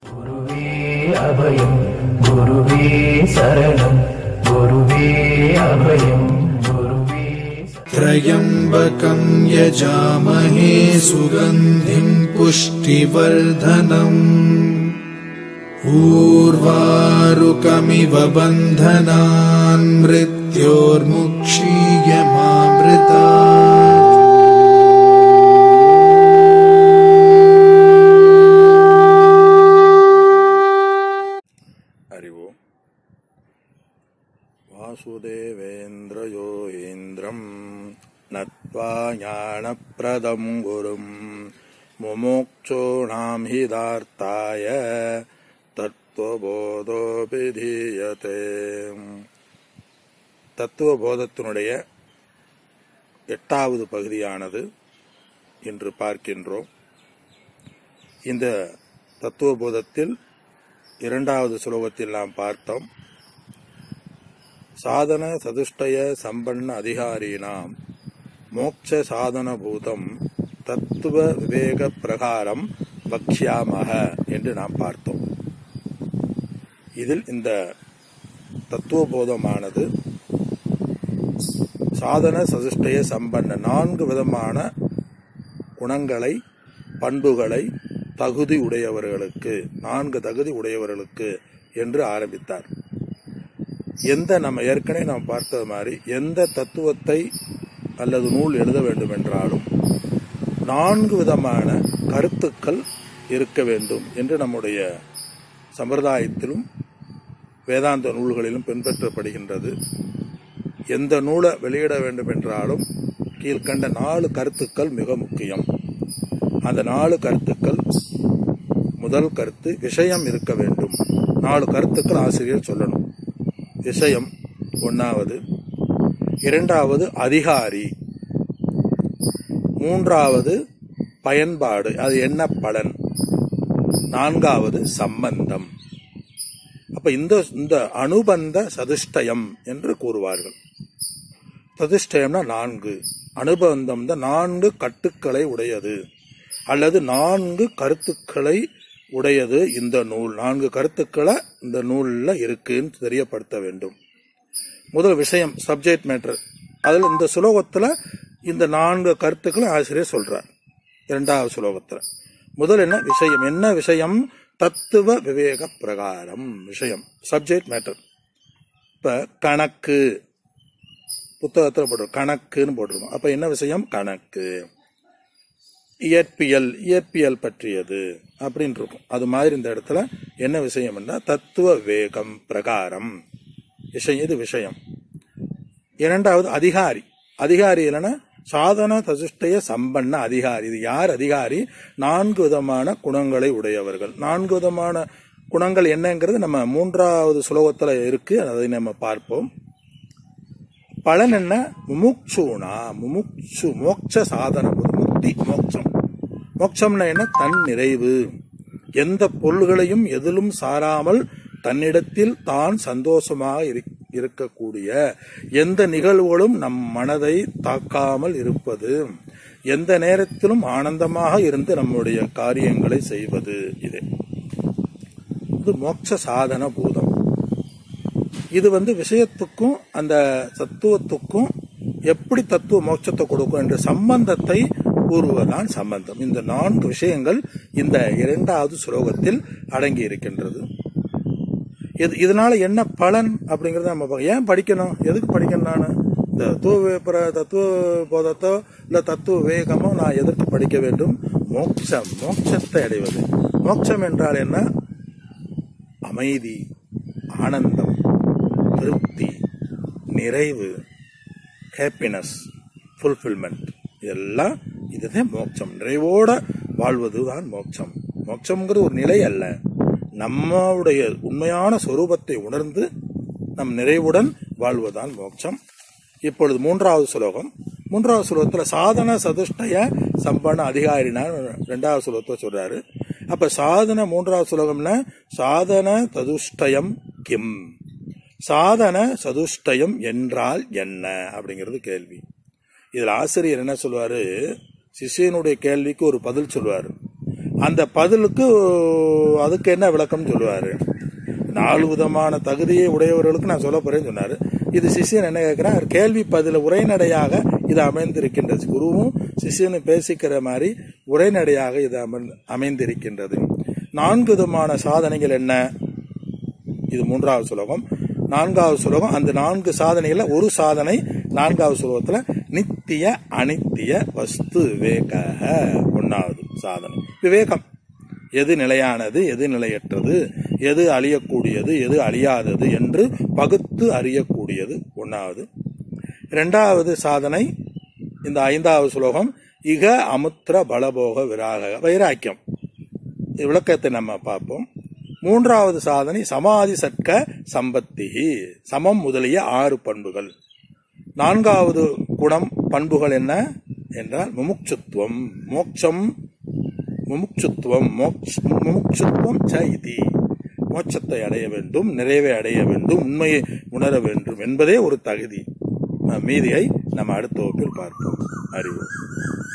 குருவே அபயம் குருவே சரணம் குருவே அபயம் குருவே त्र्यम्बकम् यजामहे सुगन्धिम् पुष्टिवर्धनम् ऊर्वारुकमिव बन्धनान् मृत्योर्मुक्षीयमामृता அறிவோம் வாசுதேவேந்திரயோ இந்திரம் நத்வா ஞானப்பிரதம் குரும் முமோக்ஷோணாம் ஹிதார்த்தாய தத்துவபோதோபிதீயதே தத்துவபோதத்தினுடைய எட்டாவது பகுதியானது இன்று பார்க்கின்றோம் இந்த தத்துவபோதத்தில் இரண்டாவது சுலோகத்தில் நாம் பார்த்தோம் சாதன சதுஷ்டய சம்பன்ன அதிகாரினாம் மோட்ச சாதன பூதம் தத்துவ விவேக பிரகாரம் வக்ஷாமக என்று நாம் பார்த்தோம் இதில் இந்த தத்துவபோதமானது சாதன சதுஷ்டய சம்பன்ன நான்கு விதமான குணங்களை பண்புகளை தகுதி உடையவர்களுக்கு நான்கு தகுதி உடையவர்களுக்கு என்று ஆரம்பித்தார் எந்த நம்ம ஏற்கனவே நாம் பார்த்தது மாதிரி எந்த தத்துவத்தை அல்லது நூல் எழுத வேண்டும் என்றாலும் நான்கு விதமான கருத்துக்கள் இருக்க வேண்டும் என்று நம்முடைய சம்பிரதாயத்திலும் வேதாந்த நூல்களிலும் பின்பற்றப்படுகின்றது எந்த நூலை வெளியிட வேண்டும் என்றாலும் கீழ்கண்ட நாலு கருத்துக்கள் மிக முக்கியம் அந்த நாலு கருத்துக்கள் முதல் கருத்து விஷயம் இருக்க வேண்டும் நாலு கருத்துக்கள் ஆசிரியர் சொல்லணும் விஷயம் ஒன்னாவது இரண்டாவது அதிகாரி மூன்றாவது பயன்பாடு அது என்ன பலன் நான்காவது சம்பந்தம் அப்ப இந்த இந்த அனுபந்த சதுஷ்டயம் என்று கூறுவார்கள் சதுஷ்டயம்னா நான்கு அனுபந்தம் தான் நான்கு கட்டுக்களை உடையது அல்லது நான்கு கருத்துக்களை உடையது இந்த நூல் நான்கு கருத்துக்களை இந்த நூல்ல இருக்குன்னு தெரியப்படுத்த வேண்டும் முதல் விஷயம் சப்ஜெக்ட் மேட்டர் அதில் இந்த சுலோகத்துல இந்த நான்கு கருத்துக்களை ஆசிரியர் சொல்றார் இரண்டாவது சுலோகத்துல முதல் என்ன விஷயம் என்ன விஷயம் தத்துவ விவேக பிரகாரம் விஷயம் சப்ஜெக்ட் மேட்டர் இப்ப கணக்கு புத்தகத்தில் போட்டிருக்கோம் கணக்குன்னு போட்டிருக்கோம் அப்ப என்ன விஷயம் கணக்கு இயற்பியல் இயற்பியல் பற்றியது அப்படின்னு இருக்கும் அது மாதிரி இந்த இடத்துல என்ன விஷயம்னா தத்துவ வேகம் பிரகாரம் விஷயம் இது விஷயம் இரண்டாவது அதிகாரி அதிகாரி இல்லைன்னா சாதன தசுஷ்டய சம்பன்ன அதிகாரி இது யார் அதிகாரி நான்கு விதமான குணங்களை உடையவர்கள் நான்கு விதமான குணங்கள் என்னங்கிறது நம்ம மூன்றாவது சுலோகத்துல இருக்கு அதை நம்ம பார்ப்போம் பலன் என்ன முமுக்ஷுனா முமுக்ஷு மோட்ச சாதன முக்தி மோட்சம் மோட்சம்னா என்ன தன் நிறைவு எந்த பொருள்களையும் எதிலும் சாராமல் தன்னிடத்தில் தான் சந்தோஷமாக இரு- இருக்கக்கூடிய எந்த நிகழ்வுகளும் நம் மனதை தாக்காமல் இருப்பது எந்த நேரத்திலும் ஆனந்தமாக இருந்து நம்முடைய காரியங்களை செய்வது இது இது மோட்ச சாதன பூதம் இது வந்து விஷயத்துக்கும் அந்த தத்துவத்துக்கும் எப்படி தத்துவ மோட்சத்தை கொடுக்கும் என்ற சம்பந்தத்தை கூறுவதுதான் சம்பந்தம் இந்த நான்கு விஷயங்கள் இந்த இரண்டாவது ஸ்லோகத்தில் அடங்கி இருக்கின்றது இது இதனால என்ன பலன் அப்படிங்கறத நம்ம பார்க்க- ஏன் படிக்கணும் எதுக்கு படிக்கணும் நான் இந்த தத்துவ வே- தத்துவ போதத்தோ இல்ல தத்துவ வேகமோ நான் எதற்கு படிக்க வேண்டும் மோட்சம் மோட்சத்தை அடைவது மோட்சம் என்றால் என்ன அமைதி ஆனந்தம் திருப்தி நிறைவு ஹாப்பினஸ் ஃபுல்ஃபில்மெண்ட் இதெல்லாம் இதுதான் மோட்சம் நிறைவோட வாழ்வதுதான் மோட்சம் மோட்சம்ங்கிறது ஒரு நிலை அல்ல நம்முடைய உண்மையான சொரூபத்தை உணர்ந்து நம் நிறைவுடன் வாழ்வதுதான் மோட்சம் இப்பொழுது மூன்றாவது சுலோகம் மூன்றாவது சுலோகத்துல சாதன சதுஷ்டய சம்பன அதிகாரினா ரெண்டாவது சுலோகத்தை சொல்றாரு அப்ப சாதன மூன்றாவது சுலோகம்னா சாதன சதுஷ்டயம் கிம் சாதன சதுஷ்டயம் என்றால் என்ன அப்படிங்கிறது கேள்வி இதுல ஆசிரியர் என்ன சொல்வாரு சிஷ்யனுடைய கேள்விக்கு ஒரு பதில் சொல்வாரு அந்த பதிலுக்கு அதுக்கு என்ன விளக்கம் சொல்லுவாரு நாலு விதமான தகுதியை உடையவர்களுக்கு நான் சொல்ல போறேன்னு சொன்னாரு இது சிஷியன் என்ன கேட்கிறான் கேள்வி பதில உரைநடையாக இது அமைந்திருக்கின்றது குருவும் சிஷியனும் பேசிக்கிற மாதிரி உரைநடையாக இது அமர்ந்து- அமைந்திருக்கின்றது நான்கு விதமான சாதனைகள் என்ன இது மூன்றாவது சுலோகம் நான்காவது சுலோகம் அந்த நான்கு சாதனைகள்ல ஒரு சாதனை நான்காவது சுலோகத்துல நித்திய அனித்திய வஸ்து விவேக ஒன்னாவது சாதனை விவேகம் எது நிலையானது எது நிலையற்றது எது அழியக்கூடியது எது அழியாதது என்று பகுத்து அறியக்கூடியது ஒன்னாவது இரண்டாவது சாதனை இந்த ஐந்தாவது சுலோகம் இக அமுத்திர பலபோக விராக வைராக்கியம் இது விளக்கத்தை நம்ம பார்ப்போம் மூன்றாவது சாதனை சமாதி சட்க சம்பத்தி சமம் முதலிய ஆறு பண்புகள் நான்காவது குணம் பண்புகள் என்ன என்றால் முமுட்சுத்துவம் மோட்சம் முமுட்சுத்துவம் மோட்ச- முமுட்சுத்துவம் ச இதி மோட்சத்தை அடைய வேண்டும் நிறைவை அடைய வேண்டும் உண்மையை உணர வேண்டும் என்பதே ஒரு தகுதி மீதியை நம்ம அடுத்த வகுப்பில் பார்ப்போம் அறிவோம்